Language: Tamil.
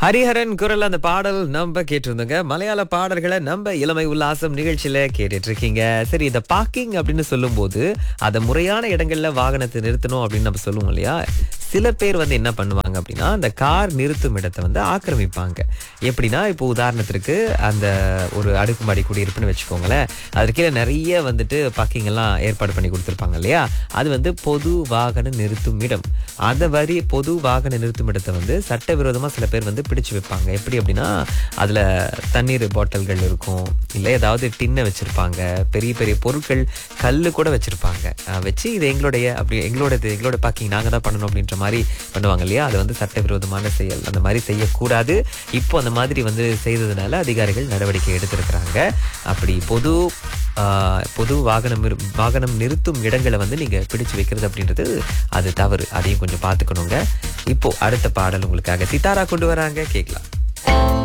ஹரிஹரன் குரல் அந்த பாடல் நம்ம கேட்டிருந்தோங்க மலையாள பாடல்களை நம்ம இளமை உல்லாசம் நிகழ்ச்சியில கேட்டுட்டு இருக்கீங்க சரி இந்த பார்க்கிங் அப்படின்னு சொல்லும்போது அதை முறையான இடங்கள்ல வாகனத்தை நிறுத்தணும் அப்படின்னு நம்ம சொல்லுவோம் இல்லையா சில பேர் வந்து என்ன பண்ணுவாங்க அப்படின்னா அந்த கார் நிறுத்தும் இடத்தை வந்து ஆக்கிரமிப்பாங்க எப்படின்னா இப்போ உதாரணத்திற்கு அந்த ஒரு அடுக்குமாடி குடியிருப்புன்னு வச்சுக்கோங்களேன் அதற்கு கீழே நிறைய வந்துட்டு பார்க்கிங் எல்லாம் ஏற்பாடு பண்ணி கொடுத்துருப்பாங்க இல்லையா அது வந்து பொது வாகன நிறுத்தும் இடம் அந்த வரி பொது வாகன நிறுத்தும் இடத்தை வந்து சட்டவிரோதமா சில பேர் வந்து பிடிச்சு வைப்பாங்க எப்படி அப்படின்னா அதுல தண்ணீர் பாட்டில்கள் இருக்கும் இல்லை ஏதாவது டின்னை வச்சிருப்பாங்க பெரிய பெரிய பொருட்கள் கல்லு கூட வச்சிருப்பாங்க அஹ் வச்சு இது எங்களுடைய அப்படி எங்களோடது எங்களோட பார்க்கிங் நாங்க தான் பண்ணணும் அப்படின்ற மாதிரி பண்ணுவாங்க இல்லையா அது வந்து சட்டவிரோதமான செயல் அந்த மாதிரி செய்யக்கூடாது இப்போ அந்த மாதிரி வந்து செய்ததுனால அதிகாரிகள் நடவடிக்கை எடுத்திருக்கிறாங்க அப்படி பொது ஆஹ், பொது வாகனம் இரு- வாகனம் நிறுத்தும் இடங்களை வந்து நீங்க பிடிச்சு வைக்கிறது அப்படின்றது அது தவறு அதையும் கொஞ்சம் பார்த்துக்கணுங்க இப்போ அடுத்த பாடல் உங்களுக்காக சித்தாரா கொண்டு வராங்க கேட்கலாம்